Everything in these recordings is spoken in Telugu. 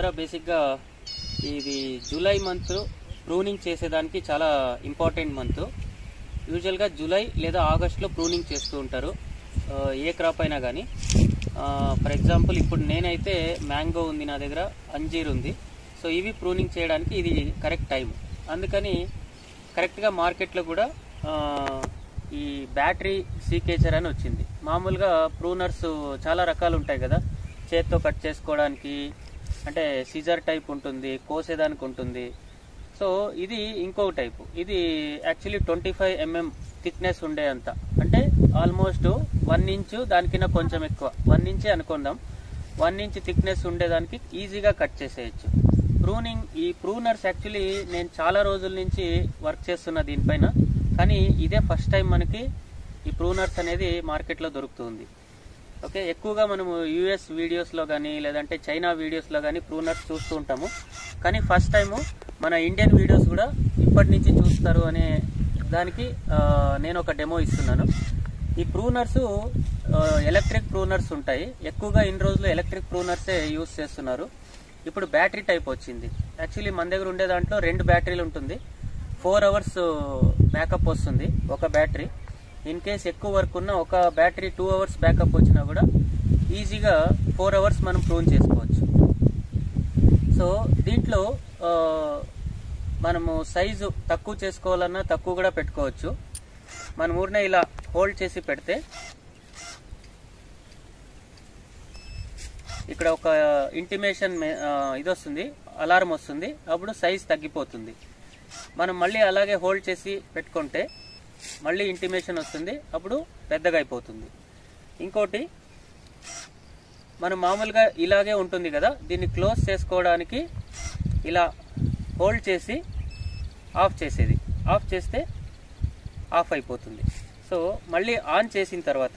మిత్రులారా బేసిక్గా ఇది జూలై మంత్ ప్రూనింగ్ చేసేదానికి చాలా ఇంపార్టెంట్ మంత్ యూజువల్గా జూలై లేదా ఆగస్ట్లో ప్రూనింగ్ చేస్తూ ఉంటారు ఆ, ఏ క్రాప్ అయినా కానీ ఫర్ ఎగ్జాంపుల్ ఇప్పుడు నేనైతే మ్యాంగో ఉంది నా దగ్గర అంజీర్ ఉంది సో ఇవి ప్రూనింగ్ చేయడానికి ఇది కరెక్ట్ టైం అందుకని కరెక్ట్గా మార్కెట్లో కూడా ఆ, ఈ బ్యాటరీ సీకేచర్ అని వచ్చింది మామూలుగా ప్రూనర్స్ చాలా రకాలు ఉంటాయి కదా చేత్తో కట్ చేసుకోవడానికి అంటే సిజర్ టైప్ ఉంటుంది కోసేదానికి ఉంటుంది సో ఇది ఇంకో టైపు ఇది actually twenty five mm thickness ఉండే అంత అంటే ఆల్మోస్ట్ వన్ ఇంచు దానికన్నా కొంచెం ఎక్కువ వన్ ఇంచే అనుకుందాం వన్ ఇంచ్ థిక్నెస్ ఉండేదానికి ఈజీగా కట్ చేసేయచ్చు ప్రూనింగ్ ఈ ప్రూనర్స్ యాక్చువల్లీ నేను చాలా రోజుల నుంచి వర్క్ చేస్తున్నా దీనిపైన కానీ ఇదే ఫస్ట్ టైం మనకి ఈ ప్రూనర్స్ అనేది మార్కెట్లో దొరుకుతుంది ఓకే ఎక్కువగా మనము యూఎస్ వీడియోస్లో కానీ లేదంటే చైనా వీడియోస్లో కానీ ప్రూనర్స్ చూస్తూ ఉంటాము కానీ ఫస్ట్ టైము మన ఇండియన్ వీడియోస్ కూడా ఇప్పటి నుంచి చూస్తారు అనే దానికి ఆ, నేను ఒక డెమో ఇస్తున్నాను ఈ ప్రూనర్స్ ఎలక్ట్రిక్ ప్రూనర్స్ ఉంటాయి ఎక్కువగా ఇన్ని రోజులు ఎలక్ట్రిక్ ప్రూనర్సే యూస్ చేస్తున్నారు ఇప్పుడు బ్యాటరీ టైప్ వచ్చింది యాక్చువల్లీ మన దగ్గర ఉండే దాంట్లో రెండు బ్యాటరీలు ఉంటుంది ఫోర్ అవర్స్ బ్యాకప్ వస్తుంది ఒక బ్యాటరీ ఇన్ కేస్ ఎక్కువ వర్క్ ఉన్న ఒక బ్యాటరీ టూ అవర్స్ బ్యాకప్ వచ్చినా కూడా ఈజీగా ఫోర్ అవర్స్ మనం ప్రూన్ చేసుకోవచ్చు సో దీంట్లో ఆ, మనము సైజు తక్కువ చేసుకోవాలన్నా తక్కువ కూడా పెట్టుకోవచ్చు మన ఊరినే ఇలా హోల్డ్ చేసి పెడితే ఇక్కడ ఒక ఇంటిమేషన్ ఇది వస్తుంది అలారం వస్తుంది అప్పుడు సైజ్ తగ్గిపోతుంది మనం మళ్ళీ అలాగే హోల్డ్ చేసి పెట్టుకుంటే మళ్ళీ ఇంటిమేషన్ వస్తుంది అప్పుడు పెద్దగా అయిపోతుంది ఇంకోటి మనం మామూలుగా ఇలాగే ఉంటుంది కదా దీన్ని క్లోజ్ చేసుకోవడానికి ఇలా హోల్డ్ చేసి ఆఫ్ చేసేది ఆఫ్ చేస్తే ఆఫ్ అయిపోతుంది సో మళ్ళీ ఆన్ చేసిన తర్వాత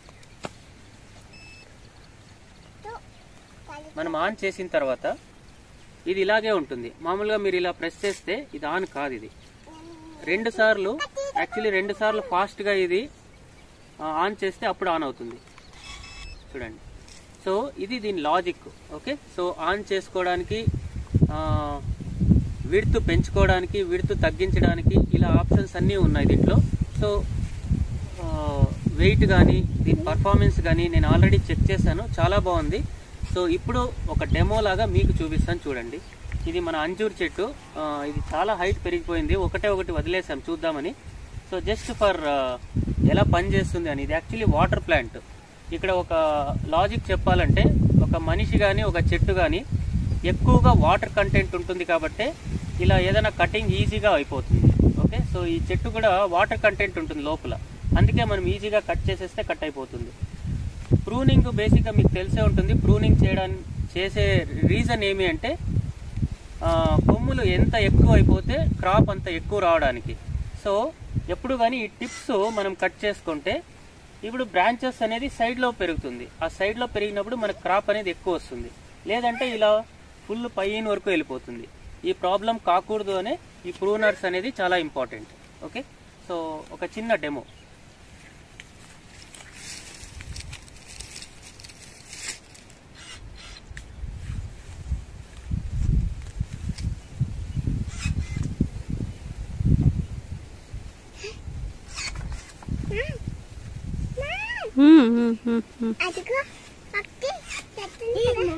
మనం ఆన్ చేసిన తర్వాత ఇది ఇలాగే ఉంటుంది మామూలుగా మీరు ఇలా ప్రెస్ చేస్తే ఇది ఆన్ కాదు ఇది రెండు సార్లు యాక్చువల్లీ రెండు సార్లు ఫాస్ట్గా ఇది ఆ, ఆన్ చేస్తే అప్పుడు ఆన్ అవుతుంది చూడండి సో ఇది దీని లాజిక్ ఓకే సో ఆన్ చేసుకోవడానికి విడుతు పెంచుకోవడానికి విడుతు తగ్గించడానికి ఇలా ఆప్షన్స్ అన్నీ ఉన్నాయి దీంట్లో సో వెయిట్ కానీ దీని పర్ఫార్మెన్స్ కానీ నేను ఆల్రెడీ చెక్ చేశాను చాలా బాగుంది సో ఇప్పుడు ఒక డెమో లాగా మీకు చూపిస్తాను చూడండి ఇది మన అంజూర్ చెట్టు ఆ, ఇది చాలా హైట్ పెరిగిపోయింది ఒకటే ఒకటి వదిలేసాం చూద్దామని సో జస్ట్ ఫర్ ఎలా పనిచేస్తుంది అని ఇది యాక్చువల్లీ వాటర్ ప్లాంట్ ఇక్కడ ఒక లాజిక్ చెప్పాలంటే ఒక మనిషి కానీ ఒక చెట్టు కానీ ఎక్కువగా వాటర్ కంటెంట్ ఉంటుంది కాబట్టి ఇలా ఏదైనా కటింగ్ ఈజీగా అయిపోతుంది ఓకే సో ఈ చెట్టు కూడా వాటర్ కంటెంట్ ఉంటుంది లోపల అందుకే మనం ఈజీగా కట్ చేసేస్తే కట్ అయిపోతుంది ప్రూనింగ్ బేసిక్గా మీకు తెలిసే ఉంటుంది ప్రూనింగ్ చేయడానికి చేసే రీజన్ ఏమి అంటే ఆ, కొమ్ములు ఎంత ఎక్కువ అయిపోతే క్రాప్ అంత ఎక్కువ రావడానికి సో ఎప్పుడు కానీ ఈ టిప్స్ మనం కట్ చేసుకుంటే ఇప్పుడు బ్రాంచెస్ అనేది సైడ్లో పెరుగుతుంది ఆ సైడ్లో పెరిగినప్పుడు మనకు క్రాప్ అనేది ఎక్కువ వస్తుంది లేదంటే ఇలా ఫుల్ పైన వరకు వెళ్ళిపోతుంది ఈ ప్రాబ్లం కాకూడదు అనే ఈ ప్రూనర్స్ అనేది చాలా ఇంపార్టెంట్ ఓకే సో ఒక చిన్న డెమో హ్మ్, హ్మ్, హ్మ్, హ్మ్. అదిగో అక్కి చెట్టుంది కదా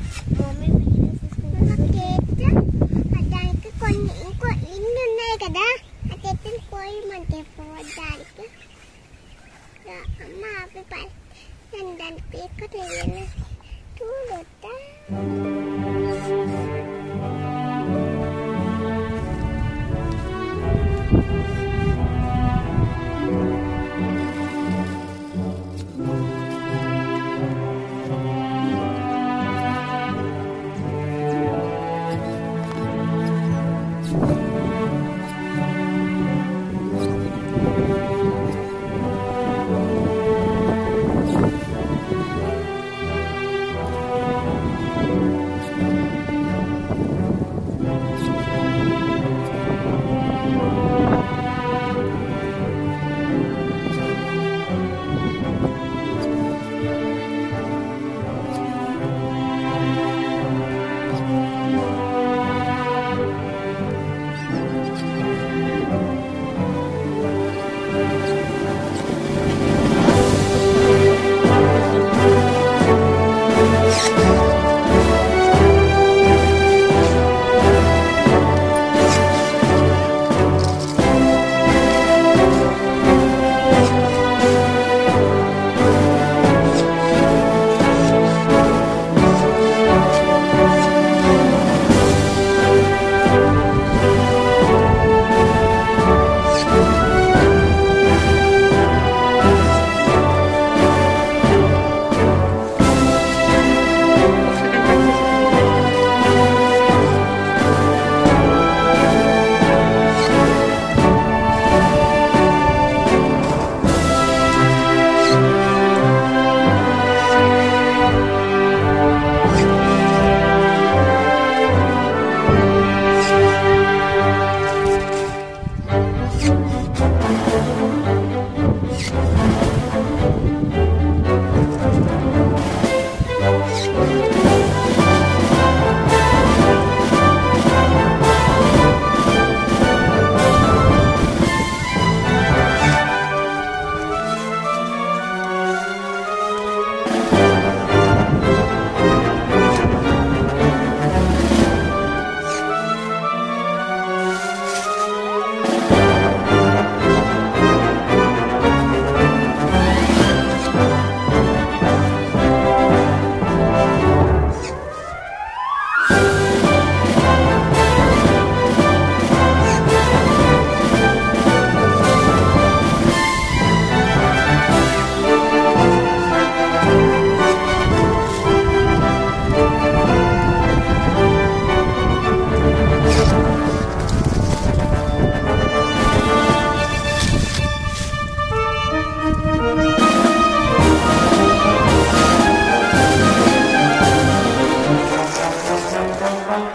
దానికి కొన్ని ఇంకో ఇన్ని ఉన్నాయి కదా ఆ చెట్టుని కోయమంటే పోవడానికి అమ్మ అవి ప- నేను దాన్ని పీకలేదు చూడొద్దా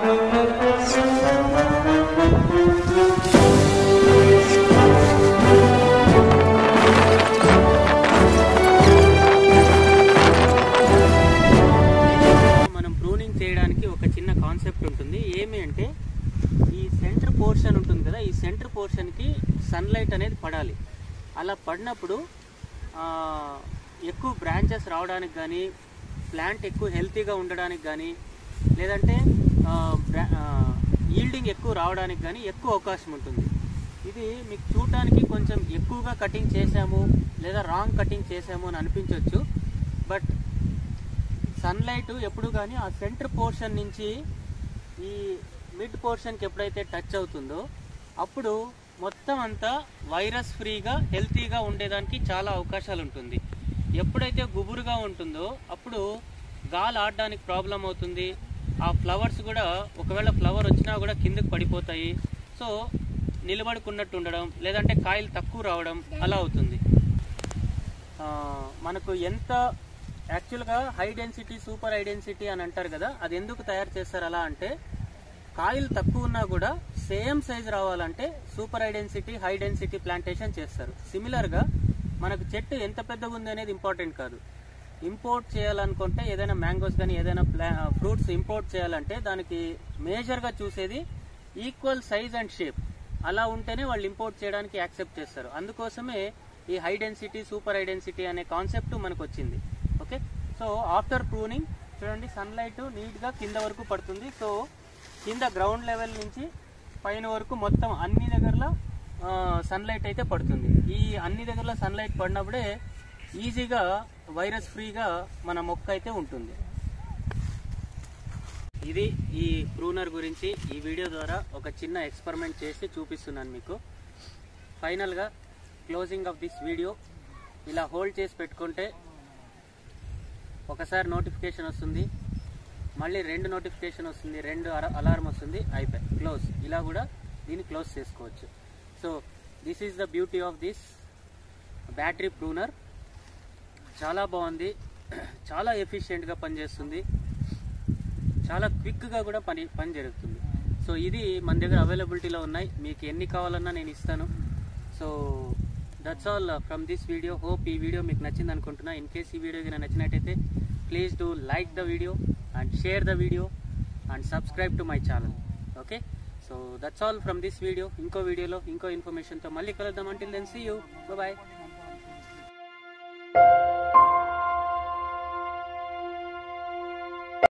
మనం ప్రూనింగ్ చేయడానికి ఒక చిన్న కాన్సెప్ట్ ఉంటుంది ఏమి అంటే ఈ సెంటర్ పోర్షన్ ఉంటుంది కదా ఈ సెంటర్ పోర్షన్కి సన్లైట్ అనేది పడాలి అలా పడినప్పుడు ఆ, ఎక్కువ బ్రాంచెస్ రావడానికి కానీ ప్లాంట్ ఎక్కువ హెల్తీగా ఉండడానికి కానీ లేదంటే ఈల్డింగ్ ఎక్కువ రావడానికి కానీ ఎక్కువ అవకాశం ఉంటుంది ఇది మీకు చూడటానికి కొంచెం ఎక్కువగా కటింగ్ చేసాము లేదా రాంగ్ కటింగ్ చేసాము అని అనిపించవచ్చు బట్ సన్లైట్ ఎప్పుడు కానీ ఆ సెంటర్ పోర్షన్ నుంచి ఈ మిడ్ పోర్షన్కి ఎప్పుడైతే టచ్ అవుతుందో అప్పుడు మొత్తం అంతా వైరస్ ఫ్రీగా హెల్తీగా ఉండేదానికి చాలా అవకాశాలు ఉంటుంది ఎప్పుడైతే గుబురుగా ఉంటుందో అప్పుడు గాలి ఆడడానికి ప్రాబ్లం అవుతుంది ఆ ఫ్లవర్స్ కూడా ఒకవేళ ఫ్లవర్ వచ్చినా కూడా కిందకి పడిపోతాయి సో నిలబడుకున్నట్టు ఉండడం లేదంటే కాయలు తక్కువ రావడం అలా అవుతుంది ఆ, మనకు ఎంత యాక్చువల్గా high density super high density అని అంటారు కదా అది ఎందుకు తయారు చేస్తారు అలా అంటే కాయలు తక్కువ ఉన్నా కూడా సేమ్ సైజ్ రావాలంటే super high density high density plantation చేస్తారు సిమిలర్గా మనకు చెట్టు ఎంత పెద్దగా ఉంది అనేది ఇంపార్టెంట్ కాదు ఇంపోర్ట్ చేయాలనుకుంటే ఏదైనా మ్యాంగోస్ కానీ ఏదైనా ఫ్రూట్స్ ఇంపోర్ట్ చేయాలంటే దానికి మేజర్గా చూసేది ఈక్వల్ సైజ్ అండ్ షేప్ అలా ఉంటేనే వాళ్ళు ఇంపోర్ట్ చేయడానికి యాక్సెప్ట్ చేస్తారు అందుకోసమే ఈ high density super high density అనే కాన్సెప్ట్ మనకు వచ్చింది ఓకే సో ఆఫ్టర్ ప్రూనింగ్ చూడండి సన్లైట్ నీట్గా కింద వరకు పడుతుంది సో కింద గ్రౌండ్ లెవెల్ నుంచి పైన వరకు మొత్తం అన్ని దగ్గరలో సన్లైట్ అయితే పడుతుంది ఈ అన్ని దగ్గరలో సన్లైట్ పడినప్పుడే ఈజీగా వైరస్ ఫ్రీగా మన మొక్క అయితే ఉంటుంది ఇది ఈ ప్రూనర్ గురించి ఈ వీడియో ద్వారా ఒక చిన్న ఎక్స్పెరిమెంట్ చేసి చూపిస్తున్నాను మీకు ఫైనల్గా క్లోజింగ్ ఆఫ్ దిస్ వీడియో ఇలా హోల్డ్ చేసి పెట్టుకుంటే ఒకసారి నోటిఫికేషన్ వస్తుంది మళ్ళీ రెండు నోటిఫికేషన్ వస్తుంది రెండు అలారం వస్తుంది అయిపోయి క్లోజ్ ఇలా కూడా దీన్ని క్లోజ్ చేసుకోవచ్చు so this is the beauty of this battery pruner చాలా బాగుంది చాలా ఎఫిషియెంట్గా పనిచేస్తుంది చాలా క్విక్గా కూడా పని పని జరుగుతుంది సో ఇది మన దగ్గర అవైలబిలిటీలో ఉన్నాయి మీకు ఎన్ని కావాలన్నా నేను ఇస్తాను so that's all from this video hope ఈ వీడియో మీకు నచ్చింది అనుకుంటున్నా ఇన్ కేస్ ఈ వీడియో కనుక నచ్చినట్టయితే please do like the video and share the video and subscribe to my channel okay so that's all from this video ఇంకో వీడియోలో ఇంకో ఇన్ఫర్మేషన్తో మళ్ళీ కలుద్దాం until then see you bye